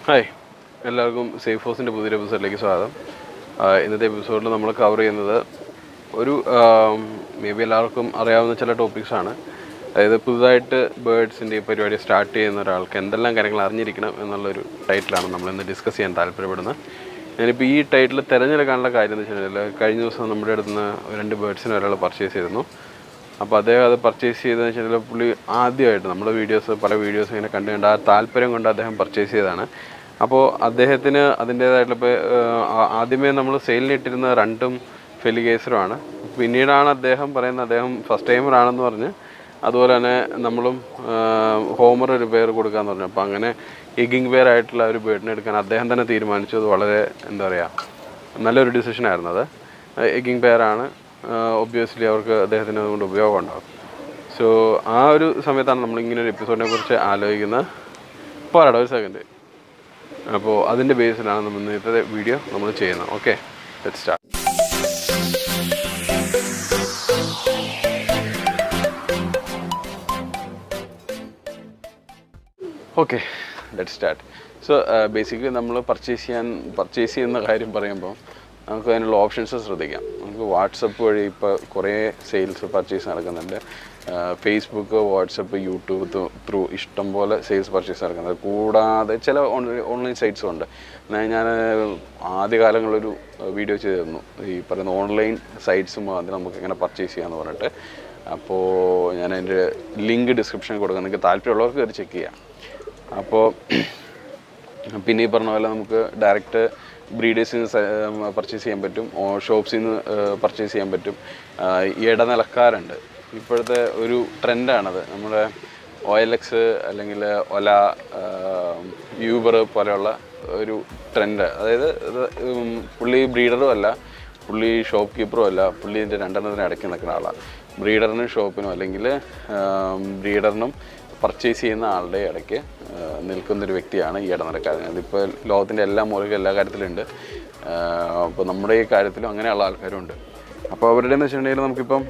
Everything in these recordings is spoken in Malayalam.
ഹായ് എല്ലാവർക്കും സേഫ് ഹൗസിൻ്റെ പുതിയൊരു എപ്പിസോഡിലേക്ക് സ്വാഗതം ആ, ഇന്നത്തെ എപ്പിസോഡിൽ നമ്മൾ കവർ ചെയ്യുന്നത് ഒരു മേ ബി എല്ലാവർക്കും അറിയാവുന്ന ചില ടോപ്പിക്സ് ആണ് അതായത് പുതുതായിട്ട് ബേർഡ്സിൻ്റെ ഈ പരിപാടി സ്റ്റാർട്ട് ചെയ്യുന്ന ഒരാൾക്ക് എന്തെല്ലാം കാര്യങ്ങൾ അറിഞ്ഞിരിക്കണം എന്നുള്ളൊരു ടൈറ്റിലാണ് നമ്മൾ ഇന്ന് ഡിസ്കസ് ചെയ്യാൻ താല്പര്യപ്പെടുന്നത് ഞാനിപ്പോൾ ഈ ടൈറ്റിൽ തിരഞ്ഞെടുക്കാനുള്ള കാര്യം എന്ന് വെച്ചിട്ടുണ്ടെങ്കിൽ കഴിഞ്ഞ ദിവസം നമ്മുടെ അടുത്ത് നിന്ന് രണ്ട് ബേർഡ്സിന് ഒരാൾ പർച്ചേസ് ചെയ്തിരുന്നു അപ്പോൾ അദ്ദേഹം അത് പർച്ചേസ് ചെയ്തതെന്ന് വെച്ചിട്ടുണ്ടെങ്കിൽ പുള്ളി ആദ്യമായിട്ട് നമ്മുടെ വീഡിയോസ് പല വീഡിയോസ് ഇങ്ങനെ കണ്ടു കണ്ട് ആ താല്പര്യം കൊണ്ട് അദ്ദേഹം പർച്ചേസ് ചെയ്തതാണ് അപ്പോൾ അദ്ദേഹത്തിന് അതിൻ്റേതായിട്ടുള്ള ഇപ്പോൾ ആദ്യമേ നമ്മൾ സെയിലിനിട്ടിരുന്ന രണ്ടും ഫെലിഗേസറുമാണ് പിന്നീടാണ് അദ്ദേഹം പറയുന്നത് അദ്ദേഹം ഫസ്റ്റ് ടൈമർ ആണെന്ന് പറഞ്ഞ് അതുപോലെ തന്നെ നമ്മളും ഹോമർ ഒരു പേര് കൊടുക്കാന്ന് പറഞ്ഞു അപ്പോൾ അങ്ങനെ എഗിങ് പെയർ ആയിട്ടുള്ള ഒരു ബേർഡിനെ എടുക്കാൻ അദ്ദേഹം തന്നെ തീരുമാനിച്ചു അത് വളരെ എന്താ പറയുക നല്ലൊരു ഡിസിഷൻ ആയിരുന്നു അത് എഗിങ് പെയറാണ് ഒബ്വിയസ്ലി അവർക്ക് അദ്ദേഹത്തിന് അതുകൊണ്ട് ഉപയോഗം ഉണ്ടാകും സോ ആ ഒരു സമയത്താണ് നമ്മൾ ഇങ്ങനെ ഒരു എപ്പിസോഡിനെ കുറിച്ച് ആലോചിക്കുന്നത് പോരാടാ ഒരു സെക്കൻഡ് അപ്പോൾ അതിൻ്റെ ബേസിലാണ് നമ്മൾ ഇന്നത്തെ വീഡിയോ നമ്മൾ ചെയ്യുന്നത് okay let start okay let start so basically നമ്മൾ പർച്ചേസ് ചെയ്യാൻ പർച്ചേസ് ചെയ്യുന്ന കാര്യം പറയുമ്പോൾ നമുക്ക് അതിനുള്ള ഓപ്ഷൻസ് ശ്രദ്ധിക്കാം നമുക്ക് വാട്സപ്പ് വഴി ഇപ്പോൾ കുറേ സെയിൽസ് പർച്ചേസ് നടക്കുന്നുണ്ട് ഫേസ്ബുക്ക് വാട്സപ്പ് യൂട്യൂബ് ത്രൂ ഇഷ്ടംപോലെ സെയിൽസ് പർച്ചേസ് നടക്കുന്നുണ്ട് കൂടാതെ ചില ഓൺലൈൻ സൈറ്റ്സും ഉണ്ട് ഞാൻ ഞാൻ ആദ്യകാലങ്ങളിലൊരു വീഡിയോ ചെയ്തിരുന്നു ഈ പറയുന്ന ഓൺലൈൻ സൈറ്റ്സും അതിൽ നമുക്ക് എങ്ങനെ പർച്ചേസ് ചെയ്യാമെന്ന് പറഞ്ഞിട്ട് അപ്പോൾ ഞാൻ അതിൻ്റെ ലിങ്ക് ഡിസ്ക്രിപ്ഷനിൽ കൊടുക്കാം നിങ്ങൾക്ക് താല്പര്യമുള്ളവർക്ക് കയറി ചെക്ക് ചെയ്യാം അപ്പോൾ പിന്നെ ഈ പറഞ്ഞ പോലെ നമുക്ക് ഡയറക്റ്റ് ബ്രീഡേഴ്സിൽ നിന്ന് പർച്ചേസ് ചെയ്യാൻ പറ്റും ഷോപ്സിൽ നിന്ന് പർച്ചേസ് ചെയ്യാൻ പറ്റും ആ, ഈ ഇടനിലക്കാരുണ്ട് ഇപ്പോഴത്തെ ഒരു ട്രെൻഡാണത് നമ്മുടെ ഒ എൽ എക്സ് അല്ലെങ്കിൽ ഒല യൂബർ പോലെയുള്ള ഒരു ട്രെൻഡ് അതായത് ഇത് ഉം, പുള്ളി ബ്രീഡറും അല്ല പുള്ളി ഷോപ്പ് കീപ്പറും അല്ല പുള്ളി ഇതിൻ്റെ രണ്ടെണ്ണത്തിന് ഇടയ്ക്ക് നിൽക്കുന്ന ആളാണ് ബ്രീഡറിനും ഷോപ്പിനും അല്ലെങ്കിൽ ബ്രീഡറിനും പർച്ചേസ് ചെയ്യുന്ന ആളുടെ ഇടയ്ക്ക് ആ, നിൽക്കുന്നൊരു വ്യക്തിയാണ് ഈ ഇടനിലക്കാരൻ അതിപ്പോൾ ലോകത്തിൻ്റെ എല്ലാ മൂലകളും എല്ലാ കാര്യത്തിലുണ്ട് അപ്പോൾ നമ്മുടെ ഈ കാര്യത്തിലും അങ്ങനെയുള്ള ആൾക്കാരും ഉണ്ട് അപ്പോൾ അവരുടെ എന്ന് വെച്ചിട്ടുണ്ടെങ്കിൽ നമുക്കിപ്പം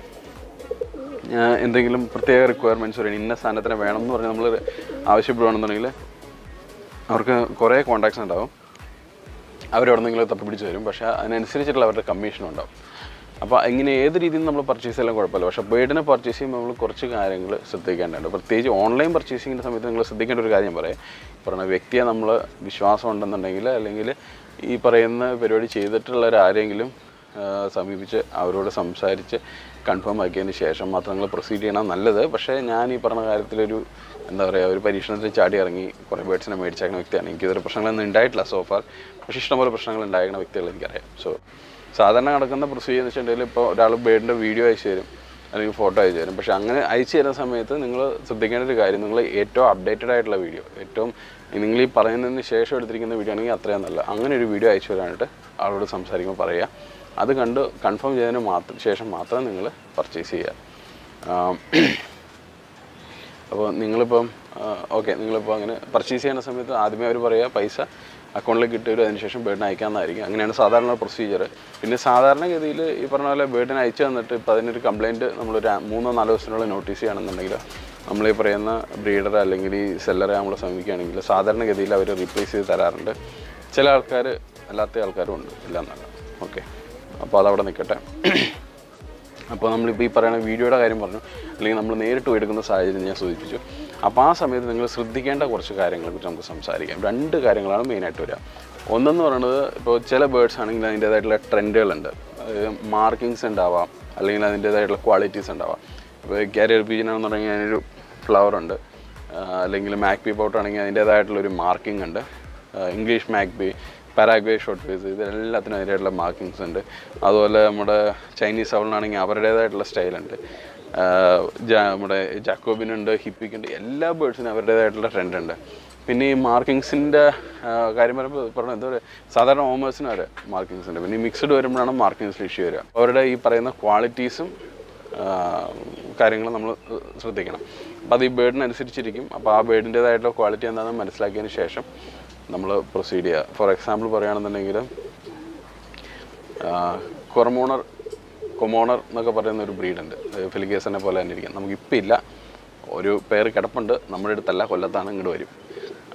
ആ, എന്തെങ്കിലും പ്രത്യേക റിക്വയർമെൻറ്റ്സ് പറയണം ഇന്ന സ്ഥാനത്തിന് വേണം എന്ന് പറഞ്ഞ് നമ്മൾ ആവശ്യപ്പെടുകയാണെന്നുണ്ടെങ്കിൽ അവർക്ക് കുറേ കോണ്ടാക്ട്സ് ഉണ്ടാവും അവരെവിടെ നിന്നെങ്കിലും തപ്പി പിടിച്ച് വരും പക്ഷേ അതിനനുസരിച്ചിട്ടുള്ള അവരുടെ കമ്മീഷൻ ഉണ്ടാവും അപ്പോൾ ഇങ്ങനെ ഏത് രീതിയിൽ നമ്മൾ പർച്ചേസ് ചെയ്യാൻ കുഴപ്പമില്ല പക്ഷേ ബേഡിനെ പർച്ചേസ് ചെയ്യുമ്പോൾ നമ്മൾ കുറച്ച് കാര്യങ്ങൾ ശ്രദ്ധിക്കേണ്ടതുണ്ട് പ്രത്യേകിച്ച് ഓൺലൈൻ പർച്ചേസിങ്ങിൻ്റെ സമയത്ത് നിങ്ങൾ ശ്രദ്ധിക്കേണ്ട ഒരു കാര്യം പറയാം പറഞ്ഞ വ്യക്തിയെ നമ്മൾ വിശ്വാസം ഉണ്ടെന്നുണ്ടെങ്കിൽ അല്ലെങ്കിൽ ഈ പറയുന്ന പരിപാടി ചെയ്തിട്ടുള്ളവർ ആരെങ്കിലും ആ, സമീപിച്ച് അവരോട് സംസാരിച്ച് കൺഫേം ആക്കിയതിന് ശേഷം മാത്രം നിങ്ങൾ പ്രൊസീഡ് ചെയ്യണം നല്ലത് പക്ഷേ ഞാൻ ഈ പറഞ്ഞ കാര്യത്തിലൊരു എന്താ പറയുക ഒരു പരീക്ഷണത്തിൽ ചാടി ഇറങ്ങി കുറേ ബേഡ്സിനെ മേടിച്ചേക്കുന്ന വ്യക്തിയാണ് എനിക്കിതൊരു പ്രശ്നങ്ങളൊന്നും ഉണ്ടായിട്ടില്ല സോഫാർ പക്ഷേ ഇഷ്ടംപോലെ പ്രശ്നങ്ങൾ ഉണ്ടായിരുന്ന വ്യക്തികൾ എനിക്കറിയാം സോ സാധാരണ നടക്കുന്ന പ്രൊസീജിയർ എന്ന് വെച്ചിട്ടുണ്ടെങ്കിൽ ഇപ്പോൾ ഒരാൾ ബേഡിൻ്റെ വീഡിയോ അയച്ചു തരും അല്ലെങ്കിൽ ഫോട്ടോ അയച്ചു തരും പക്ഷേ അങ്ങനെ അയച്ചു തരുന്ന സമയത്ത് നിങ്ങൾ ശ്രദ്ധിക്കേണ്ട ഒരു കാര്യം നിങ്ങൾ ഏറ്റവും അപ്ഡേറ്റഡ് ആയിട്ടുള്ള വീഡിയോ ഏറ്റവും നിങ്ങൾ ഈ പറയുന്നതിന് ശേഷം എടുത്തിരിക്കുന്ന വീഡിയോ ആണെങ്കിൽ അത്രയും നല്ല അങ്ങനെ ഒരു വീഡിയോ അയച്ചു തരാനായിട്ട് ആളോട് സംസാരിക്കുമ്പോൾ പറയുക അത് കണ്ട് കൺഫേം ചെയ്തതിന് മാത്രം ശേഷം മാത്രം നിങ്ങൾ പർച്ചേസ് ചെയ്യുക ആം, അപ്പോൾ നിങ്ങളിപ്പം ഓക്കെ നിങ്ങളിപ്പോൾ അങ്ങനെ പർച്ചേസ് ചെയ്യുന്ന സമയത്ത് ആദ്യമേ അവർ പറയുക പൈസ അക്കൗണ്ടിലേക്ക് ഇട്ട് തരും അതിനുശേഷം ബേഡിനെ അയക്കാമെന്നായിരിക്കും അങ്ങനെയാണ് സാധാരണ പ്രൊസീജിയർ പിന്നെ സാധാരണഗതിയിൽ ഈ പറഞ്ഞ പോലെ ബേഡിനെ അയച്ചു തന്നിട്ട് ഇപ്പോൾ അതിനൊരു കംപ്ലയിൻറ്റ് നമ്മളൊരു ആ- മൂന്നോ നാലോ ദിവസത്തിനുള്ളിൽ നോട്ടീസ് ചെയ്യുകയാണെന്നുണ്ടെങ്കിൽ നമ്മൾ ഈ പറയുന്ന ബ്രീഡർ അല്ലെങ്കിൽ ഈ സെല്ലറെ നമ്മൾ സമീപിക്കുകയാണെങ്കിൽ സാധാരണഗതിയിൽ അവർ റീപ്ലേസ് ചെയ്ത് തരാറുണ്ട് ചില ആൾക്കാർ അല്ലാത്ത ആൾക്കാരും ഉണ്ട് ഇല്ല എന്നല്ല ഓക്കെ അപ്പോൾ അതവിടെ നിൽക്കട്ടെ അപ്പോൾ നമ്മളിപ്പോൾ ഈ പറയുന്ന വീഡിയോയുടെ കാര്യം പറഞ്ഞു അല്ലെങ്കിൽ നമ്മൾ നേരിട്ട് പോയി എടുക്കുന്ന സാഹചര്യം ഞാൻ സൂചിപ്പിച്ചു അപ്പോൾ ആ സമയത്ത് നിങ്ങൾ ശ്രദ്ധിക്കേണ്ട കുറച്ച് കാര്യങ്ങളെ കുറിച്ച് നമുക്ക് സംസാരിക്കാം രണ്ട് കാര്യങ്ങളാണ് മെയിനായിട്ട് വരിക ഒന്നെന്ന് പറയുന്നത് ഇപ്പോൾ ചില ബേർഡ്സ് ആണെങ്കിൽ അതിൻ്റേതായിട്ടുള്ള ട്രെൻഡുകളുണ്ട് മാർക്കിങ്സ് ഉണ്ടാവാം അല്ലെങ്കിൽ അതിൻ്റേതായിട്ടുള്ള ക്വാളിറ്റീസ് ഉണ്ടാവാം ഇപ്പോൾ കാരിയർ പീജൻ ആണെന്ന് പറഞ്ഞാൽ അതിനൊരു ഫ്ലവർ ഉണ്ട് ആ, അല്ലെങ്കിൽ മാക്ബി പൗട്ട് ആണെങ്കിൽ അതിൻ്റേതായിട്ടുള്ളൊരു മാർക്കിംഗ് ഉണ്ട് ഇംഗ്ലീഷ് മാക്ബി പാരാഗ്വേ ഷോർട്ട് ഫേസ് ഇതെല്ലാത്തിനും അതിൻ്റെതായിട്ടുള്ള മാർക്കിങ്സ് ഉണ്ട് അതുപോലെ നമ്മുടെ ചൈനീസ് അവളിനാണെങ്കിൽ അവരുടേതായിട്ടുള്ള സ്റ്റൈലുണ്ട് നമ്മുടെ ജാക്കോബിനുണ്ട് ഹിപ്പിക്കുണ്ട് എല്ലാ ബേർഡ്സിനും അവരുടേതായിട്ടുള്ള ട്രെൻഡ് ഉണ്ട് പിന്നെ ഈ മാർക്കിങ്സിൻ്റെ കാര്യം പറയുമ്പോൾ പറഞ്ഞ എന്താ പറയുക സാധാരണ ഓമേഴ്സിന് വരെ മാർക്കിങ്സ് ഉണ്ട് പിന്നെ ഈ മിക്സ്ഡ് വരുമ്പോഴാണ് മാർക്കിങ്സിൽ ഇഷ്യൂ വരിക അവരുടെ ഈ പറയുന്ന ക്വാളിറ്റീസും കാര്യങ്ങൾ നമ്മൾ ശ്രദ്ധിക്കണം അപ്പോൾ അത് ഈ ബേർഡിനനുസരിച്ചിരിക്കും അപ്പോൾ ആ ബേർഡിൻ്റേതായിട്ടുള്ള ക്വാളിറ്റി എന്താണെന്ന് മനസ്സിലാക്കിയതിന് ശേഷം നമ്മൾ പ്രൊസീഡ് ചെയ്യുക ഫോർ എക്സാമ്പിൾ പറയുകയാണെന്നുണ്ടെങ്കിൽ കൊറമോണർ കൊമോണർ എന്നൊക്കെ പറയുന്ന ഒരു ബ്രീഡുണ്ട് ഫിലിഗേസനെ പോലെ തന്നെ ഇരിക്കും നമുക്കിപ്പോൾ ഇല്ല ഒരു പേര് കിടപ്പുണ്ട് നമ്മുടെ അടുത്തല്ല കൊല്ലത്താണ് ഇങ്ങോട്ട് വരും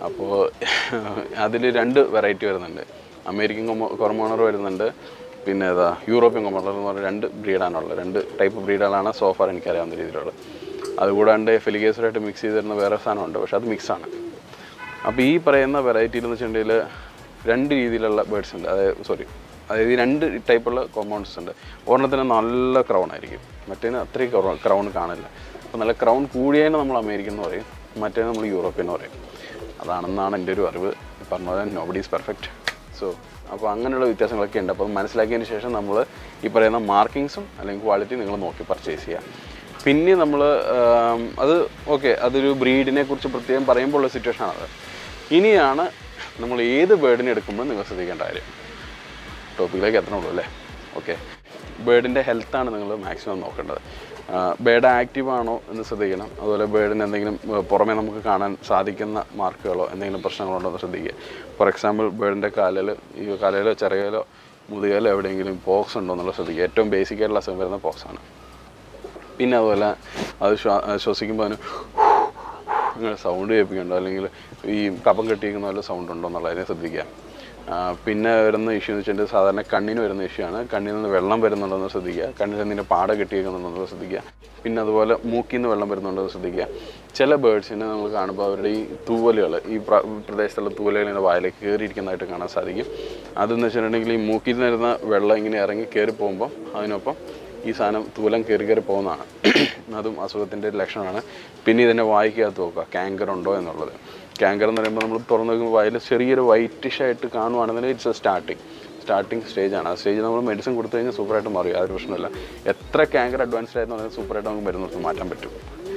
അപ്പോൾ അതിൽ രണ്ട് വെറൈറ്റി വരുന്നുണ്ട് അമേരിക്കൻ കൊറമോണർ വരുന്നുണ്ട് പിന്നെ ഏതാ യൂറോപ്യൻ കൊമോണർ എന്ന് പറഞ്ഞ രണ്ട് ബ്രീഡാണുള്ളത് രണ്ട് ടൈപ്പ് ബ്രീഡുകളാണ് സോഫാർ എനിക്കറിയാവുന്ന രീതിയിലുള്ളത് അതുകൂടാണ്ട് ഫെലിഗേസറായിട്ട് മിക്സ് ചെയ്ത് തരുന്ന വേറെ സാധനമുണ്ട് പക്ഷെ അത് മിക്സാണ് അപ്പോൾ ഈ പറയുന്ന വെറൈറ്റിയിൽ എന്ന് വെച്ചിട്ടുണ്ടെങ്കിൽ രണ്ട് രീതിയിലുള്ള ബേഡ്സ് ഉണ്ട് അതായത് സോറി അതായത് ഈ രണ്ട് ടൈപ്പുള്ള കോമ്പൗണ്ട്സ് ഉണ്ട് ഒരെണ്ണത്തിന് നല്ല ക്രൗൺ ആയിരിക്കും മറ്റേതിന് അത്രയും ക്രൗൺ ക്രൗൺ കാണില്ല അപ്പോൾ നല്ല ക്രൗൺ കൂടിയതിനെ നമ്മൾ അമേരിക്കൻ എന്ന് പറയും മറ്റേത് നമ്മൾ യൂറോപ്യൻ എന്ന് പറയും അതാണെന്നാണ് എൻ്റെ ഒരു അറിവ് ഈ പറഞ്ഞ പോലെ നോബഡി ഈസ് പെർഫെക്റ്റ് സോ അപ്പോൾ അങ്ങനെയുള്ള വ്യത്യാസങ്ങളൊക്കെ ഉണ്ട് അപ്പോൾ അത് മനസ്സിലാക്കിയതിന് ശേഷം നമ്മൾ ഈ പറയുന്ന മാർക്കിങ്സും അല്ലെങ്കിൽ ക്വാളിറ്റി നിങ്ങൾ നോക്കി പർച്ചേസ് ചെയ്യുക പിന്നെ നമ്മൾ അത് ഓക്കെ അതൊരു ബ്രീഡിനെ കുറിച്ച് പ്രത്യേകം പറയുമ്പോൾ ഉള്ള സിറ്റുവേഷൻ ആണത് ഇനിയാണ് നമ്മൾ ഏത് ബേർഡിനെ എടുക്കുമ്പോൾ നിങ്ങൾ ശ്രദ്ധിക്കേണ്ട കാര്യം ടോപ്പിക്കിലേക്ക് എത്തണുള്ളൂ അല്ലേ ഓക്കെ ബേർഡിൻ്റെ ഹെൽത്താണ് നിങ്ങൾ മാക്സിമം നോക്കേണ്ടത് ബേർഡ് ആക്റ്റീവ് ആണോ എന്ന് ശ്രദ്ധിക്കണം അതുപോലെ ബേർഡിന് എന്തെങ്കിലും ആ, പുറമേ നമുക്ക് കാണാൻ സാധിക്കുന്ന മാർക്കുകളോ എന്തെങ്കിലും പ്രശ്നങ്ങളുണ്ടോ എന്ന് ശ്രദ്ധിക്കുക ഫോർ എക്സാമ്പിൾ ബേർഡിൻ്റെ കാലിൽ ഈ കാലയിലോ ചെറിയലോ മുതുകയിലോ എവിടെയെങ്കിലും പോക്സ് ഉണ്ടോ എന്നുള്ളത് ശ്രദ്ധിക്കുക ഏറ്റവും ബേസിക് ആയിട്ടുള്ള അസുഖം വരുന്ന പോക്സ് ആണ് പിന്നെ അതുപോലെ അത് ശ്വാ ശ്വസിക്കുമ്പോൾ അതിന് അങ്ങനെ സൗണ്ട് കേൾപ്പിക്കുന്നുണ്ടോ അല്ലെങ്കിൽ ഈ കപ്പം കെട്ടിയിരിക്കുന്ന പോലെ സൗണ്ട് ഉണ്ടോ എന്നുള്ളതിനെ ശ്രദ്ധിക്കുക ആ, പിന്നെ വരുന്ന ഇഷ്യൂ എന്ന് വെച്ചിട്ടുണ്ടെങ്കിൽ സാധാരണ കണ്ണിന് വരുന്ന ഇഷ്യൂ ആണ് കണ്ണിൽ നിന്ന് വെള്ളം വരുന്നുണ്ടോ എന്ന് ശ്രദ്ധിക്കുക കണ്ണിൽ നിന്ന് പാട കെട്ടിയിരിക്കുന്നുണ്ടോ എന്ന് ശ്രദ്ധിക്കുക പിന്നെ അതുപോലെ മൂക്കിൽ നിന്ന് വെള്ളം വരുന്നുണ്ടോ എന്ന് ശ്രദ്ധിക്കുക ചില ബേഡ്സിനെ നമ്മൾ കാണുമ്പോൾ അവരുടെ ഈ തൂവലുകൾ ഈ പ്ര- പ്രദേശത്തുള്ള തൂവലുകൾ ഇങ്ങനെ വായിലേക്ക് കയറിയിരിക്കുന്നതായിട്ട് കാണാൻ സാധിക്കും അതെന്ന് വെച്ചിട്ടുണ്ടെങ്കിൽ ഈ മൂക്കിൽ നിന്ന് വരുന്ന വെള്ളം ഇങ്ങനെ ഇറങ്ങി കയറി പോകുമ്പോൾ അതിനൊപ്പം ഈ സാധനം തൂലം കയറി കയറി പോകുന്നതാണ് അതും അസുഖത്തിൻ്റെ ഒരു ലക്ഷണമാണ് പിന്നെ ഇതിൻ്റെ വായിക്കകത്ത് നോക്കുക ക്യാങ്കർ ഉണ്ടോ എന്നുള്ളത് ക്യാങ്കർ എന്ന് പറയുമ്പോൾ നമ്മൾ തുറന്നു നോക്കുമ്പോൾ വായിൽ ചെറിയൊരു വൈറ്റിഷ് ആയിട്ട് കാണുവാണെന്നുണ്ടെങ്കിൽ ഇറ്റ്സ് എ സ്റ്റാർട്ടിങ് സ്റ്റാർട്ടിങ് സ്റ്റേജാണ് ആ സ്റ്റേജ് നമ്മൾ മെഡിസിൻ കൊടുത്തു കഴിഞ്ഞാൽ സൂപ്പറായിട്ട് മാറി യാതൊരു പ്രശ്നമില്ല എത്ര ക്യാങ്കർ അഡ്വാൻസ്ഡ് ആയിരുന്നു പറഞ്ഞാൽ സൂപ്പറായിട്ട് നമുക്ക് മരുന്ന് മാറ്റാൻ പറ്റും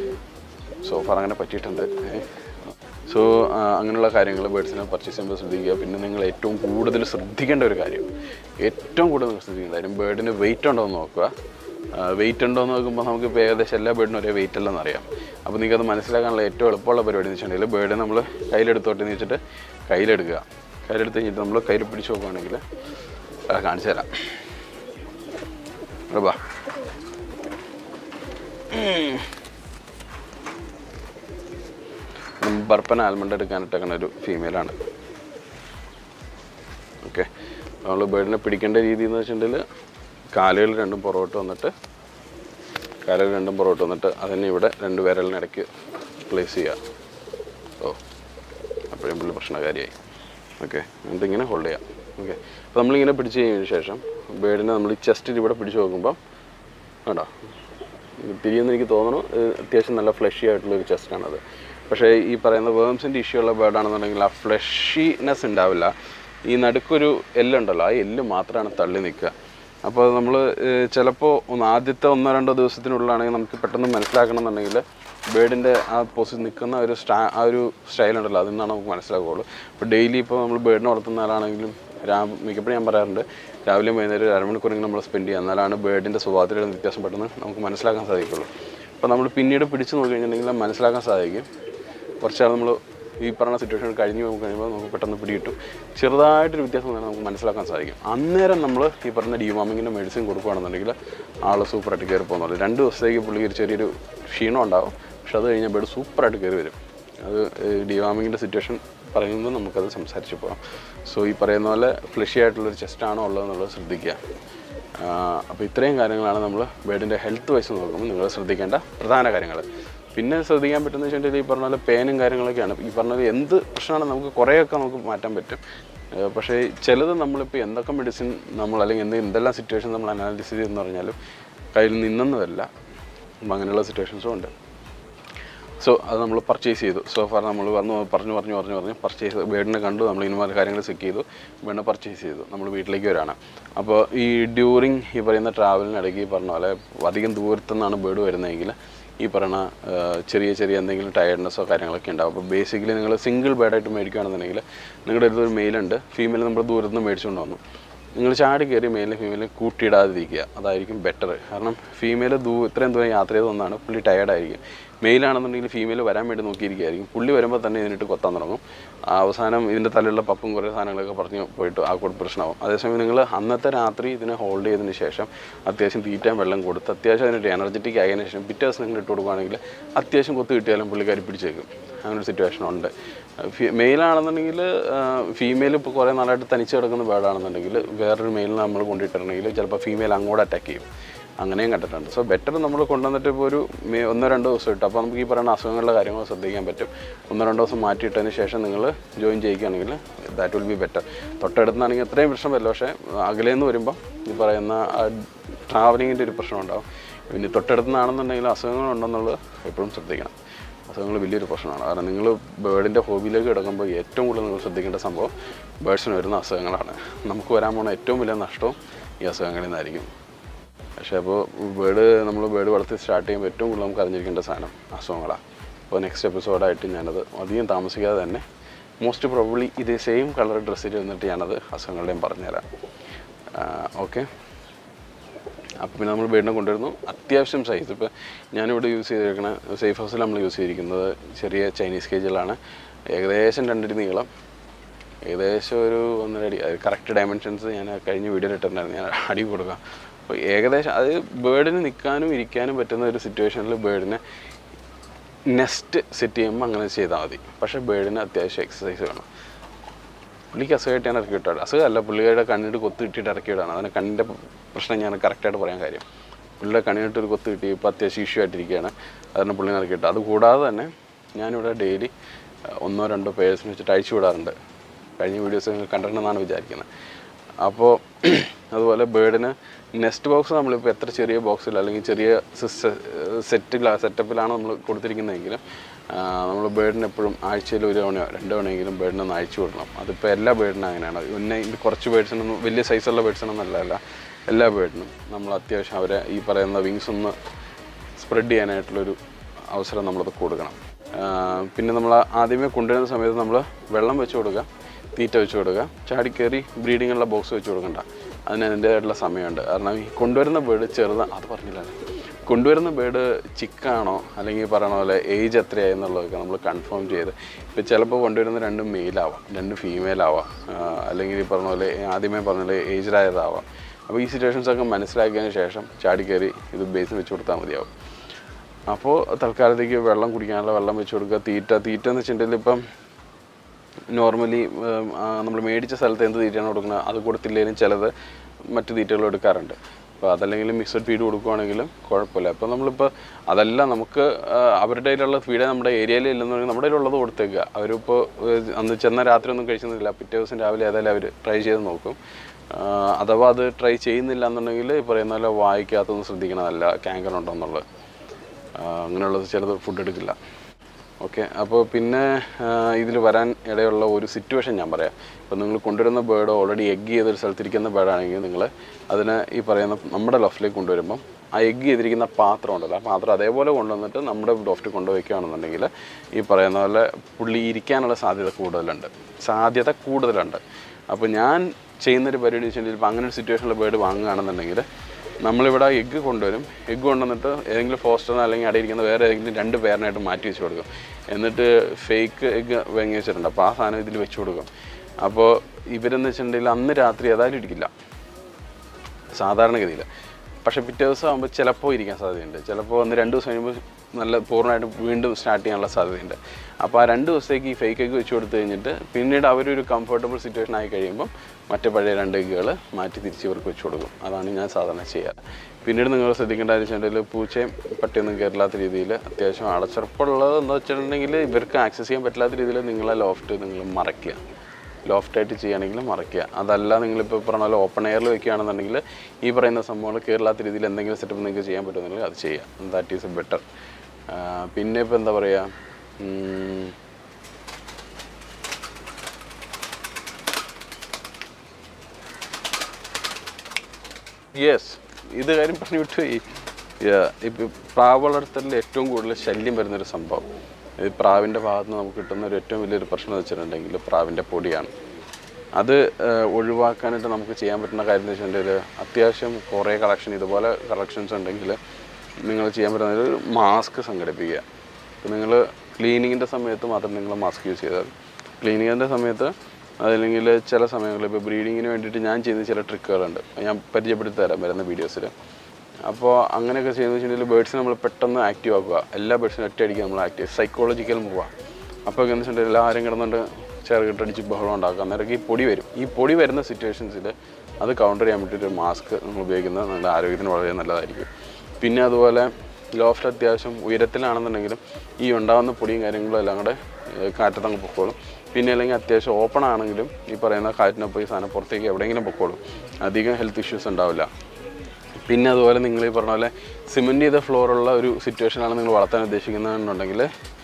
സോ ഫാർ അങ്ങനെ പറ്റിയിട്ടുണ്ട് സോ അങ്ങനെയുള്ള കാര്യങ്ങൾ ബേഡ്സിനെ പർച്ചേസ് ചെയ്യുമ്പോൾ ശ്രദ്ധിക്കുക പിന്നെ നിങ്ങൾ ഏറ്റവും കൂടുതൽ ശ്രദ്ധിക്കേണ്ട ഒരു കാര്യം ഏറ്റവും കൂടുതൽ നിങ്ങൾ ശ്രദ്ധിക്കേണ്ട കാര്യം ബേഡിന് വെയിറ്റ് ഉണ്ടോ എന്ന് നോക്കുക വെയിറ്റ് ഉണ്ടോ എന്ന് നോക്കുമ്പോൾ നമുക്ക് ഇപ്പോൾ ഏകദേശം എല്ലാ ബേഡിനും ഒരേ വെയിറ്റ് അല്ലെന്ന് അറിയാം അപ്പോൾ നിങ്ങൾക്ക് അത് മനസ്സിലാക്കാനുള്ള ഏറ്റവും എളുപ്പമുള്ള പരിപാടി എന്ന് വെച്ചിട്ടുണ്ടെങ്കിൽ ബേഡ് നമ്മൾ കയ്യിലെടുത്തോട്ടെ എന്ന് വെച്ചിട്ട് കയ്യിലെടുക്കുക കയ്യിലെടുത്ത് കഴിഞ്ഞിട്ട് നമ്മൾ കയ്യിൽ പിടിച്ച് നോക്കുകയാണെങ്കിൽ അത് കാണിച്ചു തരാം ഇവിടെ വാ ബർപ്പൻ ആൽമണ്ട് എടുക്കാനിട്ടേക്കണ ഒരു ഫീമെയിലാണ് ഓക്കെ നമ്മൾ ബേഡിനെ പിടിക്കേണ്ട രീതി എന്ന് വെച്ചിട്ടുണ്ടെങ്കിൽ കാലുകൾ രണ്ടും പുറകോട്ട് വന്നിട്ട് കാലുകൾ രണ്ടും പുറകോട്ട് വന്നിട്ട് അതിനെ ഇവിടെ രണ്ട് വിരലിനിടയ്ക്ക് പ്ലേസ് ചെയ്യുക ഓ അപ്പോഴും പുള്ളി പ്രശ്നകാരിയായി ഓക്കെ എന്നിട്ട് ഇങ്ങനെ ഹോൾഡ് ചെയ്യാം ഓക്കെ അപ്പോൾ നമ്മളിങ്ങനെ പിടിച്ച് കഴിഞ്ഞതിന് ശേഷം ബേഡിനെ നമ്മൾ ഈ ചെസ്റ്റിൽ ഇവിടെ പിടിച്ച് നോക്കുമ്പോൾ വേണ്ടോ തിരിയെന്ന് എനിക്ക് തോന്നുന്നു ഇത് അത്യാവശ്യം നല്ല ഫ്ലഷി ആയിട്ടുള്ള ഒരു ചെസ്റ്റാണത് പക്ഷേ ഈ പറയുന്ന വേംസിൻ്റെ ഇഷ്യൂ ഉള്ള ബേർഡാണെന്നുണ്ടെങ്കിൽ ആ ഫ്ലഷിനെസ് ഉണ്ടാവില്ല ഈ നടുക്കൊരു എല്ലുണ്ടല്ലോ ആ എല്ല് മാത്രമാണ് തള്ളി നിൽക്കുക അപ്പോൾ നമ്മൾ ചിലപ്പോൾ ഒന്ന് ആദ്യത്തെ ഒന്നോ രണ്ടോ ദിവസത്തിനുള്ളിലാണെങ്കിൽ നമുക്ക് പെട്ടെന്ന് മനസ്സിലാക്കണം എന്നുണ്ടെങ്കിൽ ബേഡിൻ്റെ ആ പൊസിഷൻ നിൽക്കുന്ന ഒരു സ്റ്റാ ആ ഒരു സ്റ്റൈൽ ഉണ്ടല്ലോ അതിൽ നിന്നാണ് നമുക്ക് മനസ്സിലാക്കുകയുള്ളൂ ഇപ്പോൾ ഡെയിലി ഇപ്പോൾ നമ്മൾ ബേഡിനെ വളർത്തുന്ന ആളാണെങ്കിലും രാ മിക്കപ്പോഴും ഞാൻ പറയാറുണ്ട് രാവിലെ വൈകുന്നേരം ഒരു അരമണിക്കൂറെങ്കിലും നമ്മൾ സ്പെൻഡ് ചെയ്യുക എന്നാലാണ് ബേഡിൻ്റെ സ്വഭാവത്തിലുള്ള വ്യത്യാസം പെട്ടെന്ന് നമുക്ക് മനസ്സിലാക്കാൻ സാധിക്കുള്ളൂ അപ്പോൾ നമ്മൾ പിന്നീട് പിടിച്ച് നോക്കി കഴിഞ്ഞിട്ടുണ്ടെങ്കിൽ അത് മനസ്സിലാക്കാൻ സാധിക്കും കുറച്ചാൾ നമ്മൾ ഈ പറഞ്ഞ സിറ്റുവേഷൻ കഴിഞ്ഞ് പോകുമ്പോൾ കഴിയുമ്പോൾ നമുക്ക് പെട്ടെന്ന് പിടികിട്ടും ചെറുതായിട്ടൊരു വ്യത്യാസം തന്നെ നമുക്ക് മനസ്സിലാക്കാൻ സാധിക്കും അന്നേരം നമ്മൾ ഈ പറഞ്ഞ ഡിവാമിങ്ങിൻ്റെ മെഡിസിൻ കൊടുക്കുകയാണെന്നുണ്ടെങ്കിൽ ആൾ സൂപ്പറായിട്ട് കയറി പോകുന്നുള്ളൂ രണ്ട് ദിവസത്തേക്ക് പുള്ളിക്ക് ഒരു ചെറിയൊരു ക്ഷീണം ഉണ്ടാവും പക്ഷെ അത് കഴിഞ്ഞാൽ ബേഡ് സൂപ്പറായിട്ട് കയറി വരും അത് ഡിവാമിങ്ങിൻ്റെ സിറ്റുവേഷൻ പറയുമ്പോൾ നമുക്കത് സംസാരിച്ച് പോകാം സോ ഈ പറയുന്ന പോലെ ഫ്ലഷി ആയിട്ടുള്ളൊരു ചെസ്റ്റാണോ ഉള്ളതെന്നുള്ളത് ശ്രദ്ധിക്കുക അപ്പോൾ ഇത്രയും കാര്യങ്ങളാണ് നമ്മൾ ബേഡിൻ്റെ ഹെൽത്ത് വൈസ് നോക്കുമ്പോൾ നിങ്ങൾ ശ്രദ്ധിക്കേണ്ട പ്രധാന കാര്യങ്ങൾ പിന്നെ ശ്രദ്ധിക്കാൻ പറ്റുന്ന വെച്ചിട്ടുണ്ടെങ്കിൽ ഈ പറഞ്ഞ പോലെ പേനും കാര്യങ്ങളൊക്കെയാണ് ഈ പറഞ്ഞ പോലെ എന്ത് പ്രശ്നമാണ് നമുക്ക് കുറേയൊക്കെ നമുക്ക് മാറ്റാൻ പറ്റും ഏഹ് പക്ഷേ ചിലത് നമ്മളിപ്പോൾ എന്തൊക്കെ മെഡിസിൻ നമ്മൾ അല്ലെങ്കിൽ എന്ത് എന്തെല്ലാം സിറ്റുവേഷൻ നമ്മൾ അനാലിസിസ് ചെയ്തെന്ന് പറഞ്ഞാലും കയ്യിൽ നിന്നെന്ന് വരില്ല അപ്പം അങ്ങനെയുള്ള സിറ്റുവേഷൻസും ഉണ്ട് സോ അത് നമ്മൾ പർച്ചേസ് ചെയ്തു സോ ഫാർ നമ്മൾ വന്ന് പറഞ്ഞു പറഞ്ഞു പറഞ്ഞു പറഞ്ഞു പർച്ചേസ് ബേഡിനെ കണ്ടു നമ്മൾ ഇനിമാർ കാര്യങ്ങൾ ചെക്ക് ചെയ്തു ബേഡിനെ പർച്ചേസ് ചെയ്തു നമ്മൾ വീട്ടിലേക്ക് വരാണ് അപ്പോൾ ഈ ഡ്യൂറിങ് ഈ പറയുന്ന ട്രാവലിനിടയ്ക്ക് ഈ പറഞ്ഞ പോലെ അധികം ദൂരത്തു നിന്നാണ് ബേഡ് വരുന്നതെങ്കിൽ ഈ പറയുന്ന ആ, ചെറിയ ചെറിയ എന്തെങ്കിലും ടയർഡ്നെസ്സോ കാര്യങ്ങളൊക്കെ ഉണ്ടാവും അപ്പോൾ ബേസിക്കലി നിങ്ങൾ സിംഗിൾ ബേഡായിട്ട് മേടിക്കുകയാണെന്നുണ്ടെങ്കിൽ നിങ്ങളുടെ അടുത്തൊരു മെയിലുണ്ട് ഫീമെയിൽ നമ്മൾ ദൂരത്ത് നിന്ന് മേടിച്ചുകൊണ്ട് വന്നു നിങ്ങൾ ചാടി കയറി മെയിലിനെ ഫീമെയിലിനെ കൂട്ടിയിടാതിരിക്കുക അതായിരിക്കും ബെറ്റർ കാരണം ഫീമെയിൽ ദൂ ഇത്രയും ദൂരം യാത്ര ചെയ്ത് വന്നാണ് പുള്ളി ടയേർഡായിരിക്കും മെയിലാണെന്നുണ്ടെങ്കിൽ ഫീമെയിൽ വരാൻ വേണ്ടി നോക്കിയിരിക്കുകയായിരിക്കും പുള്ളി വരുമ്പോൾ തന്നെ ഇതിനിട്ട് കൊത്താൻ തുടങ്ങും ആ അവസാനം ഇതിൻ്റെ തലയുള്ള പപ്പും കുറേ സാധനങ്ങളൊക്കെ പറഞ്ഞ് പോയിട്ട് ആ കൂടെ പ്രശ്നമാവും അതേസമയം നിങ്ങൾ അന്നത്തെ രാത്രി ഇതിനെ ഹോൾഡ് ചെയ്തതിന് ശേഷം അത്യാവശ്യം തീറ്റാൻ വെള്ളം കൊടുത്ത് അത്യാവശ്യം അതിനൊരു എനർജറ്റിക് ആയതിനു ശേഷം പിറ്റേ ദിവസം നിങ്ങൾ ഇട്ട് കൊടുക്കുകയാണെങ്കിൽ അത്യാവശ്യം കൊത്ത് കിട്ടിയാലും പുള്ളിക്കാരി പിടിച്ചേക്കും അങ്ങനെ ഒരു സിറ്റുവേഷൻ ഉണ്ട് മെയിലാണെന്നുണ്ടെങ്കിൽ ഫീമെയിൽ ഇപ്പോൾ കുറേ നാളായിട്ട് തനിച്ച് കിടക്കുന്ന ബേർഡാണെന്നുണ്ടെങ്കിൽ വേറൊരു മെയിലിനെ നമ്മൾ കൊണ്ടിട്ടുണ്ടെങ്കിൽ ചിലപ്പോൾ ഫീമെയിൽ അങ്ങോട്ട് അറ്റാക്ക് ചെയ്യും അങ്ങനെയും കണ്ടിട്ടുണ്ട് സോ ബെറ്റർ നമ്മൾ കൊണ്ടുവന്നിട്ട് ഇപ്പോൾ ഒരു മേ ഒന്നോ രണ്ടോ ദിവസം ഇട്ട് അപ്പോൾ നമുക്ക് ഈ പറയുന്ന അസുഖങ്ങളുടെ കാര്യങ്ങൾ ശ്രദ്ധിക്കാൻ പറ്റും ഒന്നോ രണ്ടോ ദിവസം മാറ്റിയിട്ടതിന് ശേഷം നിങ്ങൾ ജോയിൻ ചെയ്യുകയാണെങ്കിൽ ദാറ്റ് വിൽ ബി ബെറ്റർ തൊട്ടടുത്താണെങ്കിൽ അത്രയും പ്രശ്നം വരില്ല പക്ഷേ അകലേന്ന് വരുമ്പോൾ ഈ പറയുന്ന ട്രാവലിങ്ങിൻ്റെ ഒരു പ്രശ്നം ഉണ്ടാവും പിന്നെ തൊട്ടടുത്തുനിന്നാണെന്നുണ്ടെങ്കിൽ അസുഖങ്ങളുണ്ടെന്നുള്ളത് എപ്പോഴും ശ്രദ്ധിക്കണം അസുഖങ്ങൾ വലിയൊരു പ്രശ്നമാണ് കാരണം നിങ്ങൾ ബേർഡിൻ്റെ ഹോബിയിലേക്ക് കിടക്കുമ്പോൾ ഏറ്റവും കൂടുതൽ നിങ്ങൾ ശ്രദ്ധിക്കേണ്ട സംഭവം ബേർഡ്സിന് വരുന്ന അസുഖങ്ങളാണ് നമുക്ക് വരാൻ പോകുന്ന ഏറ്റവും വലിയ നഷ്ടവും ഈ അസുഖങ്ങളിൽ നിന്നായിരിക്കും പക്ഷേ അപ്പോൾ ബേർഡ് നമ്മൾ ബേർഡ് വളർത്തി സ്റ്റാർട്ട് ചെയ്യുമ്പോൾ ഏറ്റവും കൂടുതൽ നമുക്ക് അറിഞ്ഞിരിക്കേണ്ട സാധനം അസുഖങ്ങളാണ് അപ്പോൾ നെക്സ്റ്റ് എപ്പിസോഡായിട്ട് ഞാനത് അധികം താമസിക്കാതെ തന്നെ മോസ്റ്റ് പ്രോബ്ലി ഇതേ സെയിം കളർ ഡ്രസ്സിൽ വന്നിട്ട് ഞാനത് അസുഖങ്ങളുടെയും പറഞ്ഞുതരാം ഓക്കെ അപ്പോൾ പിന്നെ നമ്മൾ ബേഡിനെ കൊണ്ടുവരുന്നു അത്യാവശ്യം സൈസ് ഇപ്പോൾ ഞാനിവിടെ യൂസ് ചെയ്തിരിക്കുന്ന സേഫ് ഹൗസിൽ നമ്മൾ യൂസ് ചെയ്തിരിക്കുന്നത് ചെറിയ ചൈനീസ് കേജുകളാണ് ഏകദേശം രണ്ടടി നീളം ഏകദേശം ഒരു ഒന്നര അടി അത് കറക്റ്റ് ഡയമെൻഷൻസ് ഞാൻ കഴിഞ്ഞ വീഡിയോയിൽ ഇട്ടിട്ടുണ്ടായിരുന്നു ഞാൻ അടി കൊടുക്കാം അപ്പോൾ ഏകദേശം അത് ബേർഡിന് നിൽക്കാനും ഇരിക്കാനും പറ്റുന്ന ഒരു സിറ്റുവേഷനിൽ ബേർഡിനെ നെസ്റ്റ് സെറ്റ് ചെയ്യുമ്പോൾ അങ്ങനെ ചെയ്താൽ മതി പക്ഷേ ബേർഡിന് അത്യാവശ്യം എക്സസൈസ് വേണം പുള്ളിക്ക് അസുഖമായിട്ട് ഞാൻ ഇറക്കി വിട്ടാണ് അസുഖമല്ല പുള്ളിയുടെ കണ്ണിട്ട് കൊത്ത് കിട്ടിയിട്ട് ഇറക്കി വിടാണ് അതിന് കണ്ണിൻ്റെ പ്രശ്നം ഞാൻ കറക്റ്റായിട്ട് പറയാൻ കാര്യം പുള്ളിയുടെ കണ്ണിട്ട് ഒരു കൊത്ത് കിട്ടി ഇപ്പോൾ അത്യാവശ്യം ഇഷ്യൂ ആയിട്ടിരിക്കുകയാണ് അതിന് പുള്ളി ഇറക്കി വിട്ടു അതുകൂടാതെ തന്നെ ഞാനിവിടെ ഡെയിലി ഒന്നോ രണ്ടോ പേഴ്സിന് വെച്ചിട്ട് അയച്ചു വിടാറുണ്ട് കഴിഞ്ഞ വീഡിയോസ് നിങ്ങൾ കണ്ടിട്ടുണ്ടെന്നാണ് വിചാരിക്കുന്നത് അപ്പോൾ അതുപോലെ ബേർഡിന് നെസ്റ്റ് ബോക്സ് നമ്മളിപ്പോൾ എത്ര ചെറിയ ബോക്സിൽ അല്ലെങ്കിൽ ചെറിയ സെറ്റിൽ സെറ്റപ്പിലാണ് നമ്മൾ കൊടുത്തിരിക്കുന്നതെങ്കിലും നമ്മൾ ബേർഡിന് എപ്പോഴും ആഴ്ചയിൽ ഒരു തവണയോ രണ്ട് തവണയെങ്കിലും ബേർഡിനെ ഒന്ന് അയച്ചു വിടണം അതിപ്പോൾ എല്ലാ ബേർഡിനും അങ്ങനെയാണ് പിന്നെ ഇതിൽ കുറച്ച് ബേർഡ്സിനൊന്നും വലിയ സൈസുള്ള ബേർഡ്സിനൊന്നും അല്ല എല്ലാ ബേർഡിനും നമ്മൾ അത്യാവശ്യം അവരെ ഈ പറയുന്ന വിങ്സ് ഒന്ന് സ്പ്രെഡ് ചെയ്യാനായിട്ടുള്ളൊരു അവസരം നമ്മളത് കൊടുക്കണം ആ, പിന്നെ നമ്മൾ ആദ്യമേ കൊണ്ടുവരുന്ന സമയത്ത് നമ്മൾ വെള്ളം വെച്ച് കൊടുക്കുക തീറ്റ വെച്ച് കൊടുക്കുക ചാടിക്കയറി ബ്രീഡിങ്ങുള്ള ബോക്സ് വെച്ച് കൊടുക്കണ്ട അതിന് അതിൻ്റേതായിട്ടുള്ള സമയമുണ്ട് കാരണം ഈ കൊണ്ടുവരുന്ന ബേർഡ് ചെറുത് അത് പറഞ്ഞില്ല കൊണ്ടുവരുന്ന ബേർഡ് ചിക്കാണോ അല്ലെങ്കിൽ ഈ പറയണ പോലെ ഏജ് എത്രയായി എന്നുള്ളതൊക്കെ നമ്മൾ കൺഫേം ചെയ്ത് ഇപ്പോൾ ചിലപ്പോൾ കൊണ്ടുവരുന്ന രണ്ടും മെയിലാവാം രണ്ട് ഫീമെയിൽ ആവാം ആ, അല്ലെങ്കിൽ ഈ പറഞ്ഞ പോലെ ആദ്യമേ പറഞ്ഞ പോലെ ഏജ്ഡായതാവാം അപ്പോൾ ഈ സിറ്റുവേഷൻസ് ഒക്കെ മനസ്സിലാക്കിയതിന് ശേഷം ചാടിക്കയറി ഇത് ബേസിന് വെച്ച് കൊടുത്താൽ മതിയാവും അപ്പോൾ തൽക്കാലത്തേക്ക് വെള്ളം കുടിക്കാനുള്ള വെള്ളം വെച്ച് കൊടുക്കുക തീറ്റ തീറ്റ എന്ന് വെച്ചിട്ടുണ്ടെങ്കിൽ ഇപ്പം നോർമലി നമ്മൾ മേടിച്ച സ്ഥലത്ത് എന്ത് തീറ്റയാണ് കൊടുക്കുന്നത് അത് കൊടുത്തില്ലെങ്കിലും ചിലത് മറ്റു തീറ്റകൾ എടുക്കാറുണ്ട് അപ്പോൾ അതല്ലെങ്കിൽ മിക്സഡ് ഫീഡ് കൊടുക്കുവാണെങ്കിലും കുഴപ്പമില്ല അപ്പോൾ നമ്മളിപ്പോൾ അതല്ല നമുക്ക് ആ, അവരുടെ കയ്യിലുള്ള ഫീഡ് നമ്മുടെ ഏരിയയിൽ ഇല്ലെന്നുണ്ടെങ്കിൽ നമ്മുടെ കയ്യിലുള്ളത് കൊടുത്തേക്കുക അവരിപ്പോൾ ഏഹ്, അന്ന് ചെന്ന രാത്രി ഒന്നും കഴിച്ചൊന്നുമില്ല പിറ്റേ ദിവസം രാവിലെ ഏതായാലും അവർ ട്രൈ ചെയ്ത് നോക്കും ആ, അഥവാ അത് ട്രൈ ചെയ്യുന്നില്ല എന്നുണ്ടെങ്കിൽ ഈ പറയുന്ന പോലെ വായിക്കാത്തൊന്നും ശ്രദ്ധിക്കണമല്ല ക്യാങ്കർ ഉണ്ടോ എന്നുള്ളത് ആ, അങ്ങനെയുള്ളത് ചിലത് ഫുഡ് എടുക്കില്ല ഓക്കെ അപ്പോൾ പിന്നെ ഇതിൽ വരാൻ ഇടയുള്ള ഒരു സിറ്റുവേഷൻ ഞാൻ പറയാം ഇപ്പോൾ നിങ്ങൾ കൊണ്ടുവരുന്ന ബേർഡ് ഓൾറെഡി എഗ് ചെയ്തൊരു സ്ഥലത്തിരിക്കുന്ന ബേർഡാണെങ്കിൽ നിങ്ങൾ അതിനെ ഈ പറയുന്ന നമ്മുടെ ലോഫ്റ്റിലേക്ക് കൊണ്ടുവരുമ്പം ആ എഗ് ചെയ്തിരിക്കുന്ന പാത്രം ഉണ്ടല്ലോ ആ പാത്രം അതേപോലെ കൊണ്ടുവന്നിട്ട് നമ്മുടെ ലോഫ്റ്റ് കൊണ്ടുവയ്ക്കുകയാണെന്നുണ്ടെങ്കിൽ ഈ പറയുന്ന പോലെ പുള്ളി ഇരിക്കാനുള്ള സാധ്യത കൂടുതലുണ്ട് സാധ്യത കൂടുതലുണ്ട് അപ്പോൾ ഞാൻ ചെയ്യുന്നൊരു പരിപാടി വെച്ചിട്ടുണ്ടെങ്കിൽ ഇപ്പോൾ അങ്ങനെ ഒരു സിറ്റുവേഷനിൽ ബേർഡ് വാങ്ങുകയാണെന്നുണ്ടെങ്കിൽ നമ്മളിവിടെ എഗ്ഗ് കൊണ്ടുവരും എഗ്ഗ് കൊണ്ടുവന്നിട്ട് ഏതെങ്കിലും ഫോസ്റ്ററിന് അല്ലെങ്കിൽ അടയിരിക്കുന്ന വേറെ ഏതെങ്കിലും രണ്ട് പേരിനായിട്ട് മാറ്റി വെച്ച് കൊടുക്കും എന്നിട്ട് ഫേക്ക് എഗ്ഗ് വാങ്ങി വെച്ചിട്ടുണ്ട് അപ്പോൾ ആ സാധനം ഇതിൽ വെച്ച് കൊടുക്കും അപ്പോൾ ഇവരെന്ന് വെച്ചിട്ടുണ്ടെങ്കിൽ അന്ന് രാത്രി ഏതായാലും ഇരിക്കില്ല സാധാരണഗതിയിൽ പക്ഷേ പിറ്റേ ദിവസം ആകുമ്പോൾ ചിലപ്പോൾ ഇരിക്കാൻ സാധ്യതയുണ്ട് ചിലപ്പോൾ ഒന്ന് രണ്ട് ദിവസം കഴിയുമ്പോൾ നല്ല പൂർണ്ണമായിട്ട് വീണ്ടും സ്റ്റാർട്ട് ചെയ്യാനുള്ള സാധ്യതയുണ്ട് അപ്പോൾ ആ രണ്ട് ദിവസത്തേക്ക് ഈ ഫേക്ക് എഗ് വെച്ച് കൊടുത്തു കഴിഞ്ഞിട്ട് പിന്നീട് അവരൊരു കംഫർട്ടബിൾ സിറ്റുവേഷൻ ആയി കഴിയുമ്പം മറ്റേ പഴയ രണ്ട് എഗ്ഗുകൾ മാറ്റി തിരിച്ച് ഇവർക്ക് വെച്ച് കൊടുക്കും അതാണ് ഞാൻ സാധാരണ ചെയ്യാറ് പിന്നീട് നിങ്ങൾ ശ്രദ്ധിക്കേണ്ട കാര്യം വെച്ചിട്ടുണ്ടെങ്കിൽ പൂച്ചയും പട്ടിയൊന്നും കയറില്ലാത്ത രീതിയിൽ അത്യാവശ്യം അടച്ചുറപ്പുള്ളത് എന്താ വെച്ചിട്ടുണ്ടെങ്കിൽ ഇവർക്ക് ആക്സസ് ചെയ്യാൻ പറ്റാത്ത രീതിയിൽ നിങ്ങളെ ലോഫ്റ്റ് നിങ്ങൾ മറയ്ക്കുക ലോഫ്റ്റായിട്ട് ചെയ്യുകയാണെങ്കിൽ മറയ്ക്കുക അതല്ല നിങ്ങളിപ്പോൾ പറഞ്ഞ പോലെ ഓപ്പൺ എയറിൽ വെക്കുകയാണെന്നുണ്ടെങ്കിൽ ഈ പറയുന്ന സംഭവങ്ങൾ കയറില്ലാത്ത രീതിയിൽ എന്തെങ്കിലും സെറ്റപ്പ് നിങ്ങൾക്ക് ചെയ്യാൻ പറ്റുമെന്നുണ്ടെങ്കിൽ അത് ചെയ്യാം ദാറ്റ് ഈസ് ബെറ്റർ പിന്നെ ഇപ്പോൾ എന്താ പറയുക ഉം, യെസ് ഇത് കാര്യം പറഞ്ഞു വിട്ടു ഇപ്പം പ്രാവ് വളർത്തലിൽ ഏറ്റവും കൂടുതൽ ശല്യം വരുന്നൊരു സംഭവം ഈ പ്രാവിൻ്റെ ഭാഗത്ത് നിന്ന് നമുക്ക് കിട്ടുന്ന ഒരു ഏറ്റവും വലിയൊരു പ്രശ്നം എന്ന് വെച്ചിട്ടുണ്ടെങ്കിൽ പ്രാവിൻ്റെ പൊടിയാണ് അത് ഏഹ്, ഒഴിവാക്കാനായിട്ട് നമുക്ക് ചെയ്യാൻ പറ്റുന്ന കാര്യം എന്ന് വെച്ചിട്ടുണ്ടെങ്കിൽ അത്യാവശ്യം കുറേ കളക്ഷൻ ഇതുപോലെ കളക്ഷൻസ് ഉണ്ടെങ്കിൽ നിങ്ങൾ ചെയ്യാൻ പറ്റുന്ന ഒരു മാസ്ക് സംഘടിപ്പിക്കുക അപ്പോൾ നിങ്ങൾ ക്ലീനിങ്ങിൻ്റെ സമയത്ത് മാത്രം നിങ്ങൾ മാസ്ക് യൂസ് ചെയ്താൽ ക്ലീനിങ്ങിൻ്റെ സമയത്ത് അതല്ലെങ്കിൽ ചില സമയങ്ങളിൽ ഇപ്പോൾ ബ്രീഡിങ്ങിന് വേണ്ടിയിട്ട് ഞാൻ ചെയ്യുന്ന ചില ട്രിക്കുകളുണ്ട് ഞാൻ പരിചയപ്പെടുത്തി തരാം വരുന്ന വീഡിയോസിൽ അപ്പോൾ അങ്ങനെയൊക്കെ ചെയ്യുന്നത് വെച്ചിട്ടുണ്ടെങ്കിൽ ബേഡ്സിനെ നമ്മൾ പെട്ടെന്ന് ആക്റ്റീവ് ആക്കുക എല്ലാ ബേഡ്സിനും ഒറ്റയടിക്ക് നമ്മൾ ആക്റ്റീവ് സൈക്കോളജിക്കൽ മൂവാണ് അപ്പോൾ എന്ന് വെച്ചിട്ടുണ്ടെങ്കിൽ എല്ലാവരും കിടന്നുകൊണ്ട് ചെറുകിട്ടടിച്ച് ബഹളം ഉണ്ടാക്കുക അന്നേരം ഈ പൊടി വരും ഈ പൊടി വരുന്ന സിറ്റുവേഷൻസിൽ അത് കൗണ്ടർ ചെയ്യാൻ വേണ്ടിയിട്ട് മാസ്ക് നമ്മൾ ഉപയോഗിക്കുന്നത് നമ്മുടെ ആരോഗ്യത്തിന് വളരെ നല്ലതായിരിക്കും പിന്നെ അതുപോലെ ലോഫ്റ്റ് അത്യാവശ്യം ഉയരത്തിലാണെന്നുണ്ടെങ്കിലും ഈ ഉണ്ടാകുന്ന പൊടിയും കാര്യങ്ങളും എല്ലാം കൂടെ ഏഹ്, കാറ്റത്തങ്ങ് പൊക്കോളും പിന്നെ അല്ലെങ്കിൽ അത്യാവശ്യം ഓപ്പൺ ആണെങ്കിലും ഈ പറയുന്ന കാറ്റിനൊപ്പം ഈ സാധനം പുറത്തേക്ക് എവിടെയെങ്കിലും പൊക്കോളും അധികം ഹെൽത്ത് ഇഷ്യൂസ് ഉണ്ടാവില്ല പിന്നെ അതുപോലെ നിങ്ങൾ ഈ പറഞ്ഞ പോലെ സിമെൻറ്റ് ചെയ്ത ഫ്ലോറുള്ള ഒരു സിറ്റുവേഷനാണ് നിങ്ങൾ വളർത്താൻ ഉദ്ദേശിക്കുന്നതെന്നുണ്ടെങ്കിൽ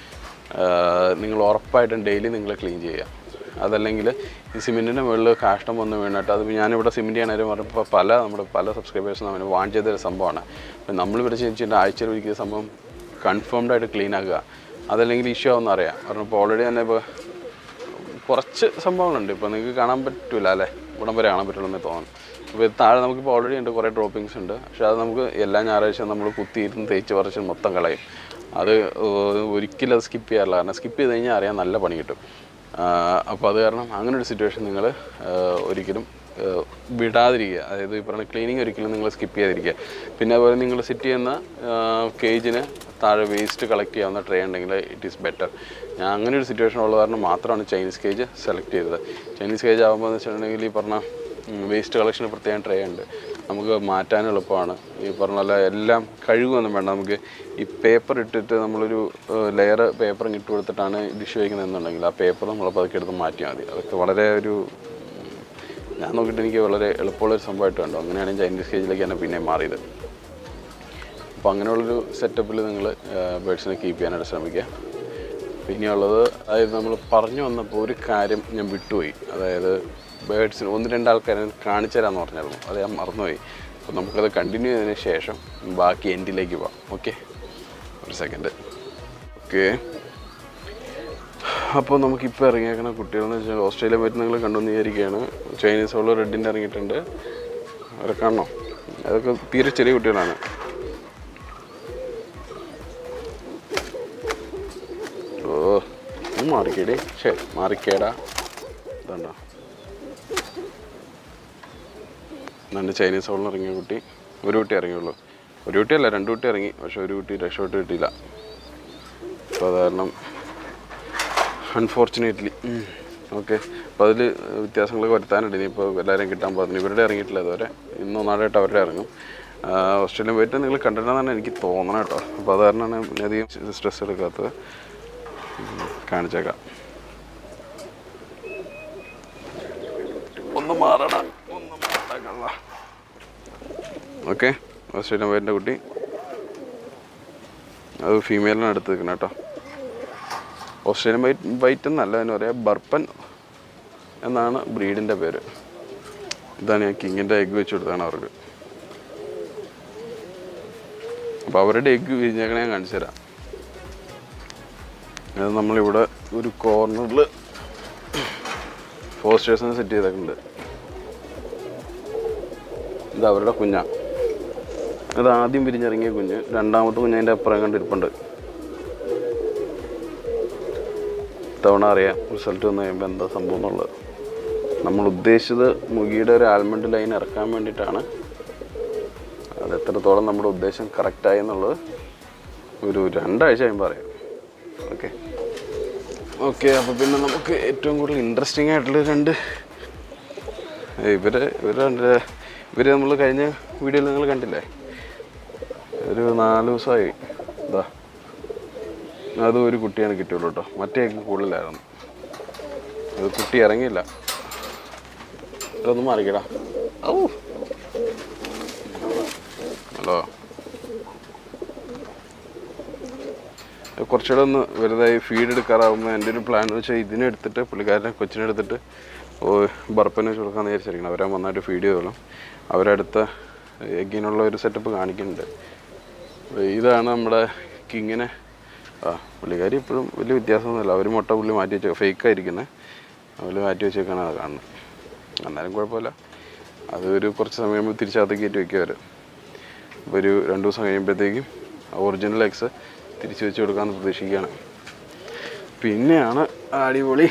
നിങ്ങൾ ഉറപ്പായിട്ടും ഡെയിലി നിങ്ങൾ ക്ലീൻ ചെയ്യുക അതല്ലെങ്കിൽ ഈ സിമെൻറ്റിൻ്റെ മുകളിൽ കാഷ്ടം വന്ന് വീണിട്ട് അത് ഞാനിവിടെ സിമെൻറ്റ് ചെയ്യണവരും പറഞ്ഞപ്പോൾ പല നമ്മുടെ പല സബ്സ്ക്രൈബേഴ്സും അവന് വാൺ ചെയ്തൊരു സംഭവമാണ് അപ്പം നമ്മളിവിടെ ചെയ്തിട്ട് ആഴ്ചയിൽ ഒരിക്കൽ സംഭവം കൺഫേംഡ് ആയിട്ട് ക്ലീൻ ആക്കുക അതല്ലെങ്കിൽ ഇഷ്യൂ ആവുമെന്ന് അറിയാം കാരണം ഇപ്പോൾ ഓൾറെഡി തന്നെ ഇപ്പോൾ കുറച്ച് സംഭവങ്ങളുണ്ട് ഇപ്പോൾ നിങ്ങൾക്ക് കാണാൻ പറ്റില്ല അല്ലേ ഇവിടം വരെ കാണാൻ പറ്റുള്ളൂ എന്ന് തോന്നുന്നു അപ്പോൾ ഇത് താഴെ നമുക്കിപ്പോൾ ഓൾറെഡി ഉണ്ട് കുറേ ഡ്രോപ്പിങ്സ് ഉണ്ട് പക്ഷേ അത് നമുക്ക് എല്ലാ ഞായറാഴ്ചയും നമ്മൾ കുത്തിയിരുന്ന് തേച്ച് പറിച്ച് മൊത്തം കളയും അത് ഏഹ്, ഒരിക്കലും അത് സ്കിപ്പ് ചെയ്യാറില്ല കാരണം സ്കിപ്പ് ചെയ്ത് കഴിഞ്ഞാൽ അറിയാൻ നല്ല പണി കിട്ടും അപ്പോൾ അത് കാരണം അങ്ങനെ ഒരു സിറ്റുവേഷൻ നിങ്ങൾ ഒരിക്കലും ഏഹ്, വിടാതിരിക്കുക അതായത് ഈ പറഞ്ഞ ക്ലീനിങ് ഒരിക്കലും നിങ്ങൾ സ്കിപ്പ് ചെയ്യാതിരിക്കുക പിന്നെ അതുപോലെ നിങ്ങൾ സെറ്റ് ചെയ്യുന്ന കേജിന് താഴെ വേസ്റ്റ് കളക്ട് ചെയ്യാവുന്ന ട്രേ ഉണ്ടെങ്കിൽ ഇറ്റ് ഈസ് ബെറ്റർ ഞാൻ അങ്ങനെ ഒരു സിറ്റുവേഷൻ ഉള്ളത് കാരണം മാത്രമാണ് ചൈനീസ് കേജ് സെലക്ട് ചെയ്തത് ചൈനീസ് കേജ് ആകുമ്പോൾ എന്ന് വെച്ചിട്ടുണ്ടെങ്കിൽ ഈ പറഞ്ഞ വേസ്റ്റ് കളക്ഷന് പ്രത്യേകം ട്രേ ഉണ്ട് നമുക്ക് മാറ്റാൻ എളുപ്പമാണ് ഈ പറഞ്ഞ പോലെ എല്ലാം കഴുകുമൊന്നും വേണ്ട നമുക്ക് ഈ പേപ്പർ ഇട്ടിട്ട് നമ്മളൊരു ലെയർ പേപ്പർ ഇട്ട് കൊടുത്തിട്ടാണ് ഡിഷ് വയ്ക്കുന്നതെന്നുണ്ടെങ്കിൽ ആ പേപ്പർ നമ്മൾ പതുക്കെ എടുത്ത് മാറ്റിയാൽ മതി അതൊക്കെ വളരെ ഒരു ഉം, ഞാൻ നോക്കിയിട്ട് എനിക്ക് വളരെ എളുപ്പമുള്ളൊരു സംഭവമായിട്ട് കണ്ടു അങ്ങനെയാണ് ചൈനീസ് കേജിലേക്ക് തന്നെ പിന്നെ മാറിയത് അപ്പോൾ അങ്ങനെയുള്ളൊരു സെറ്റപ്പിൽ നിങ്ങൾ ബേഡ്സിനെ കീപ്പ് ചെയ്യാനായിട്ട് ശ്രമിക്കുക പിന്നെയുള്ളത് അതായത് നമ്മൾ പറഞ്ഞു വന്നപ്പോൾ ഒരു കാര്യം ഞാൻ വിട്ടുപോയി അതായത് ബേഡ്സിന് ഒന്ന് രണ്ട് ആൾക്കാരെ കാണിച്ചു തരാമെന്ന് പറഞ്ഞായിരുന്നു അത് ഞാൻ മറന്നുപോയി അപ്പോൾ നമുക്കത് കണ്ടിന്യൂ ചെയ്തതിന് ശേഷം ബാക്കി എൻഡിലേക്ക് പോവാം ഓക്കെ ഒരു സെക്കൻഡ് ഓക്കെ അപ്പോൾ നമുക്കിപ്പോൾ ഇറങ്ങിയേക്കുന്ന കുട്ടികളെന്ന് വെച്ചാൽ ഓസ്ട്രേലിയ പറ്റി നിങ്ങൾ കണ്ടുവന്ന് വിചാരിക്കുകയാണ് ചൈനീസ് ഹോള് റെഡിൻ്റെ ഇറങ്ങിയിട്ടുണ്ട് അവരെ കാണണോ അതൊക്കെ തീരെ ചെറിയ കുട്ടികളാണ് ഓ ഒന്ന് മാറിക്കേടി ശരി മാറിക്കേടാ ഇതുണ്ടോ രണ്ട് ചൈനീസ് ഹോളിൽ ഇറങ്ങിയ കുട്ടി ഒരു കുട്ടി ഇറങ്ങിയുള്ളൂ ഒരു കുട്ടിയല്ല രണ്ട് കുട്ടി ഇറങ്ങി പക്ഷെ ഒരു കുട്ടി രക്ഷപ്പെട്ട് കിട്ടിയില്ല അപ്പോൾ അത് കാരണം അൺഫോർച്ചുനേറ്റ്ലി ഓക്കെ അപ്പോൾ അതിൽ വ്യത്യാസങ്ങളൊക്കെ വരുത്താനുണ്ട് ഇനിയിപ്പോൾ എല്ലാവരെയും കിട്ടാൻ പോകുന്നു ഇവരുടെ ഇറങ്ങിയിട്ടില്ല ഇതുവരെ ഇന്നോ നാളായിട്ട് അവരുടെ ഇറങ്ങും ആ, ഓസ്ട്രേലിയൻ പോയിട്ട് നിങ്ങൾ കണ്ടിട്ടുണ്ടെന്നാണ് എനിക്ക് തോന്നണം കേട്ടോ അപ്പോൾ അത് കാരണമാണ് പിന്നെ അധികം സ്ട്രെസ് എടുക്കാത്തത് ഉം, കാണിച്ചേക്കാം ഒന്ന് മാറടാ ഒന്ന് മാറടാ ഓക്കെ ഓസ്ട്രേലിയൻ വൈറ്റിൻ്റെ കുട്ടി അത് ഫീമെയിലിനാണ് എടുത്ത് നിൽക്കണം കേട്ടോ ഓസ്ട്രേലിയൻ വൈറ്റ് വൈറ്റ് എന്നല്ല എന്ന് പറയാം ബർപ്പൻ എന്നാണ് ബ്രീഡിൻ്റെ പേര് ഇതാണ് ഞാൻ കിങ്ങിൻ്റെ എഗ്ഗ് വെച്ച് കൊടുത്താണ് അവർക്ക് അപ്പോൾ അവരുടെ എഗ്ഗ് വിരിഞ്ഞേക്കണേ ഞാൻ കാണിച്ചു തരാം അത് നമ്മളിവിടെ ഒരു കോർണറിൽ പോസ്റ്റേഴ്സിനെ സെറ്റ് ചെയ്തിട്ടുണ്ട് ഇത് അവരുടെ കുഞ്ഞാ അത് ആദ്യം വിരിഞ്ഞിറങ്ങിയ കുഞ്ഞ് രണ്ടാമത്തെ കുഞ്ഞ് അതിൻ്റെ അപ്പുറം കണ്ടിരിപ്പുണ്ട് ഇത്തവണ അറിയാം റിസൾട്ട് വന്ന് കഴിയുമ്പോൾ എന്താ സംഭവം എന്നുള്ളത് നമ്മൾ ഉദ്ദേശിച്ചത് മുഗിയുടെ ഒരു ആൽമണ്ട് ലൈൻ ഇറക്കാൻ വേണ്ടിയിട്ടാണ് അത് എത്രത്തോളം നമ്മുടെ ഉദ്ദേശം കറക്റ്റായി എന്നുള്ളത് ഒരു രണ്ടാഴ്ച കഴിയുമ്പോൾ അറിയാം ഓക്കെ ഓക്കെ അപ്പോൾ പിന്നെ നമുക്ക് ഏറ്റവും കൂടുതൽ ഇൻട്രസ്റ്റിംഗ് ആയിട്ടുള്ള രണ്ട് ഇവര് ഇവർ രണ്ട് ഇവർ നമ്മൾ കഴിഞ്ഞ വീഡിയോയിൽ നിങ്ങൾ കണ്ടില്ലേ ഒരു നാല് ദിവസമായി ഇതാ അത് ഒരു കുട്ടിയാണ് കിട്ടിയുള്ളൂ കേട്ടോ മറ്റേ കൂടുതലായിരുന്നു അത് കുട്ടി ഇറങ്ങിയില്ല ഇതൊന്നും മാറിക്കടാ ഔ ഹലോ കുറച്ചുകൂടെ ഒന്ന് വലുതായി ഫീഡ് എടുക്കാറാകുമ്പോൾ എൻ്റെ ഒരു പ്ലാൻ എന്ന് വെച്ചാൽ ഇതിനെ എടുത്തിട്ട് പുള്ളിക്കാരനെ കൊച്ചിനെ എടുത്തിട്ട് ഓ ബർപ്പനെ വെച്ച് കൊടുക്കാമെന്ന് വിചാരിച്ചിരിക്കണം അവരെ നന്നായിട്ട് ഫീഡ് ചെയ്തോളും അവരടുത്ത എഗ്ഗിനുള്ള ഒരു സെറ്റപ്പ് കാണിക്കുന്നുണ്ട് ഇതാണ് നമ്മുടെ കിങ്ങിനെ ആ പുള്ളിക്കാരി ഇപ്പോഴും വലിയ വ്യത്യാസമൊന്നുമില്ല അവർ മുട്ട പുള്ളി മാറ്റി വെച്ച ഫേക്കായിരിക്കുന്നത് അവർ മാറ്റി വെച്ചേക്കാണ് അത് കാണുന്നത് എന്നാലും കുഴപ്പമില്ല അത് ഒരു കുറച്ച് സമയം കഴിയുമ്പോൾ തിരിച്ചകത്തേക്ക് കയറ്റി വെക്കുക അവർ അപ്പോൾ ഒരു രണ്ട് ദിവസം കഴിയുമ്പോഴത്തേക്കും ഒറിജിനൽ എക്സ് തിരിച്ചു വെച്ച് കൊടുക്കാമെന്ന് പ്രതീക്ഷിക്കുകയാണ് പിന്നെയാണ് അടിപൊളി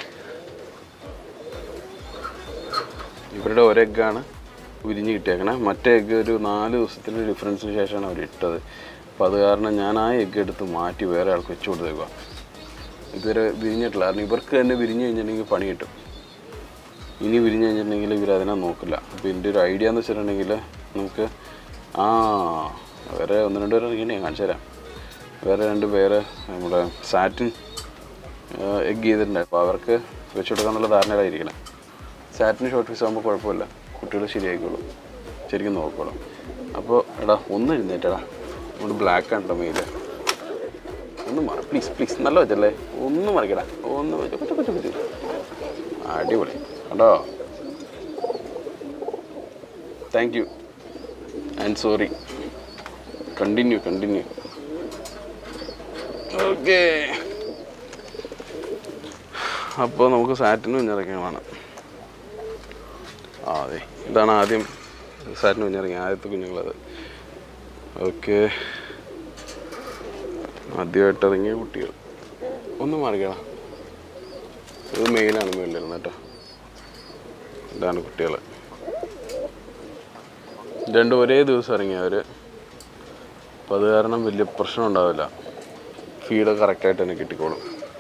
ഇവരുടെ ഒരു എഗ്ഗാണ് ഉരിഞ്ഞ് കിട്ടിയേക്കണേ മറ്റേ എഗ്ഗ് ഒരു നാല് ദിവസത്തിൻ്റെ ഡിഫറൻസിന് ശേഷമാണ് അവർ ഇട്ടത് അപ്പോൾ അത് കാരണം ഞാൻ ആ എഗ്ഗ് എടുത്ത് മാറ്റി വേറെ ആൾക്ക് വെച്ച് കൊടുത്തേക്കുക ഇതുവരെ വിരിഞ്ഞിട്ടില്ല കാരണം ഇവർക്ക് തന്നെ വിരിഞ്ഞ് കഴിഞ്ഞിട്ടുണ്ടെങ്കിൽ പണി കിട്ടും ഇനി വിരിഞ്ഞ് കഴിഞ്ഞിട്ടുണ്ടെങ്കിൽ ഇവർ അതിനെ നോക്കില്ല അപ്പോൾ ഇതിൻ്റെ ഒരു ഐഡിയ എന്ന് വെച്ചിട്ടുണ്ടെങ്കിൽ നമുക്ക് ആ വേറെ ഒന്ന് രണ്ട് പേരെ ഇങ്ങനെ ഞാൻ കാണിച്ചു തരാം വേറെ രണ്ട് പേര് നമ്മുടെ സാറ്റിൻ എഗ് ചെയ്തിട്ടുണ്ട് അപ്പോൾ അവർക്ക് വെച്ച് കൊടുക്കാന്നുള്ള ധാരണയിലായിരിക്കണം സാറ്റിന് ഷോർട്ട് ഫീസ് ആകുമ്പോൾ കുഴപ്പമില്ല കുട്ടികൾ ശരിയായിക്കോളും ശരിക്കും നോക്കോളും അപ്പോൾ എടാ ഒന്ന് എഴുന്നേറ്റടാ നമ്മുടെ ബ്ലാക്ക് ഉണ്ടോ മെയില് ഒന്ന് മാറ പ്ലീസ് പ്ലീസ് നല്ല വെച്ചല്ലേ ഒന്ന് മറിക്കടാ ഒന്ന് വെച്ച് കൊച്ചു കൊച്ചു കൊച്ചു അടിപൊളി കേട്ടോ thank you and sorry continue continue okay അപ്പോൾ നമുക്ക് സാറ്റിന് കുഞ്ഞിറക്കിയതാണ് ആ അതെ ഇതാണ് ആദ്യം സാറ്റിന് കുഞ്ഞിറങ്ങിയ ആദ്യത്തെ കുഞ്ഞുങ്ങളത് ഓക്കെ ആദ്യമായിട്ട് ഇറങ്ങിയ കുട്ടികൾ ഒന്ന് മാറിക്കണം ഇത് മെയിലാണ് മേളിലിരുന്നത് കേട്ടോ ഇതാണ് കുട്ടികൾ രണ്ടും ഒരേ ദിവസം ഇറങ്ങിയവർ അപ്പോൾ അത് കാരണം വലിയ പ്രശ്നം ഉണ്ടാവില്ല ഫീഡ് കറക്റ്റായിട്ട് തന്നെ കിട്ടിക്കോളും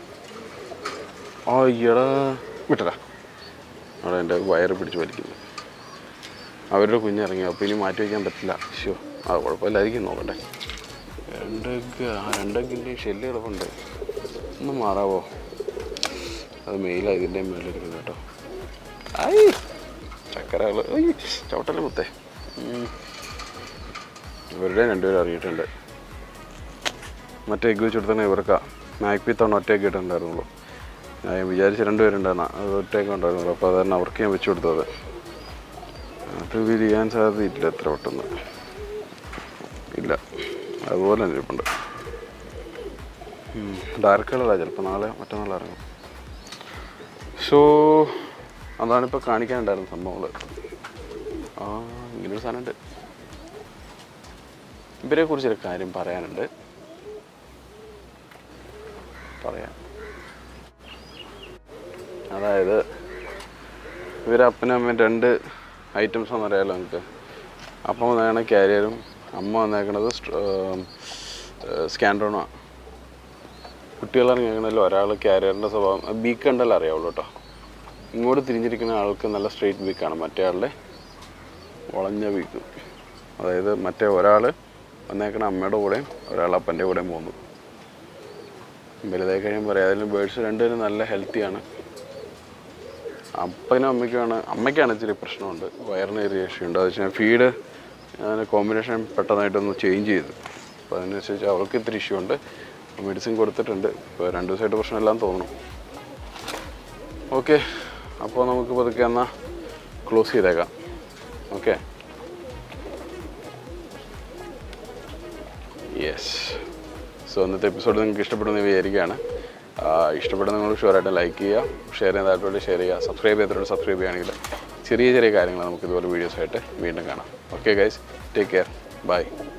ആ ഈയടാ വിട്ടടാ അവിടെ എൻ്റെ വയറ് പിടിച്ച് വലിക്കുന്നു അവരുടെ കുഞ്ഞിറങ്ങി അപ്പോൾ ഇനി മാറ്റി വയ്ക്കാൻ പറ്റില്ല ഷോ ആ കുഴപ്പമില്ലായിരിക്കും നോക്കട്ടെ രണ്ടൊക്കെ ആ രണ്ടൊക്കെ ഷെല്ല് കിടപ്പുണ്ട് ഒന്ന് മാറാവോ അത് മെയിലാണ് ഇതിൻ്റെ മേളിലിരിക്കുന്നത് കേട്ടോ ഐ ചക്കരകൾ ചവിട്ടല്ലേ മുത്തേ ഉം. ഇവരുടെ രണ്ടുപേരും അറിയിട്ടുണ്ട് മറ്റേ എഗ് വെച്ച് കൊടുത്തന്നെ ഇവർക്കാ മാക്പി തവണ ഒറ്റ എഗ് ഇട്ടുണ്ടായിരുന്നുള്ളൂ ഞാൻ വിചാരിച്ച രണ്ടുപേരുണ്ടായിരുന്നു അത് ഒറ്റ എഗ് ഉണ്ടായിരുന്നുള്ളൂ അപ്പോൾ അത് തന്നെ അവർക്ക് ഞാൻ വെച്ച് കൊടുത്തത് അത് വിരിയാൻ സാധ്യതയില്ല എത്ര പെട്ടെന്ന് ഇല്ല അതുപോലെ തന്നെ ഇരിപ്പുണ്ട് ഡാർക്ക് കളറാണ് ചിലപ്പോൾ നാളെ മറ്റന്നാൾ ഇറങ്ങും സോ അതാണിപ്പോൾ കാണിക്കാനുണ്ടായിരുന്ന സംഭവങ്ങൾ ആ ഇങ്ങനൊരു സാധനമുണ്ട് ഇവരെ കുറിച്ചൊരു കാര്യം പറയാനുണ്ട് പറയാം അതായത് ഇവരെ അപ്പനും അമ്മയും രണ്ട് ഐറ്റംസ് എന്ന് അറിയാലോ നമുക്ക് അപ്പം വന്നേക്കണ കാരിയറും അമ്മ വന്നേക്കണത് സ്കാൻഡ്രോണാണ് കുട്ടികൾ ഇറങ്ങിയേക്കണതിൽ ഒരാൾ കാരിയറിൻ്റെ സ്വഭാവം ബീക്ക് കണ്ടല്ലോ അറിയാവുള്ളൂ കേട്ടോ ഇങ്ങോട്ട് തിരിഞ്ഞിരിക്കുന്ന ആൾക്ക് നല്ല സ്ട്രെയിറ്റ് ബീക്കാണ് മറ്റേ ആളുടെ വളഞ്ഞ ബീക്ക് അതായത് മറ്റേ ഒരാൾ വന്നേക്കണ അമ്മയുടെ കൂടെയും ഒരാൾ അപ്പൻ്റെ കൂടെയും പോകുന്നു വലുതായി കഴിയുമ്പോൾ പറയാം അതിൽ ബേഡ്സ് രണ്ടുപേരും നല്ല ഹെൽത്തിയാണ് അപ്പനും അമ്മയ്ക്കുമാണ് അമ്മയ്ക്കാണ് ഇച്ചിരി പ്രശ്നമുണ്ട് വയറിന് ഒരു ഇഷ്യൂണ്ട് അത് വെച്ചാൽ ഫീഡ് കോമ്പിനേഷൻ പെട്ടെന്നായിട്ടൊന്ന് ചേഞ്ച് ചെയ്തു അപ്പോൾ അതിനനുസരിച്ച് അവൾക്ക് ഇത്തിരി ഇഷ്യൂ ഉണ്ട് മെഡിസിൻ കൊടുത്തിട്ടുണ്ട് ഇപ്പോൾ രണ്ട് ദിവസമായിട്ട് പ്രശ്നമില്ലാന്ന് തോന്നുന്നു ഓക്കെ അപ്പോൾ നമുക്ക് പതുക്കെ എന്നാൽ ക്ലോസ് ചെയ്തേക്കാം ഓക്കെ യെസ് സോ ഇന്നത്തെ എപ്പിസോഡ് നിങ്ങൾക്ക് ഇഷ്ടപ്പെടുന്ന വിചാരിക്കുകയാണ് ആ, ഇഷ്ടപ്പെടുന്ന നിങ്ങൾ ഷുവറായിട്ട് ലൈക്ക് ചെയ്യുക ഷെയർ ചെയ്യാൻ താല്പര്യം ഷെയർ ചെയ്യുക സബ്സ്ക്രൈബ് ചെയ്തിട്ട് സബ്സ്ക്രൈബ് ചെയ്യുകയാണെങ്കിൽ ചെറിയ ചെറിയ കാര്യങ്ങൾ നമുക്ക് ഇതുപോലെ വീഡിയോസായിട്ട് വീണ്ടും കാണാം okay guys take care by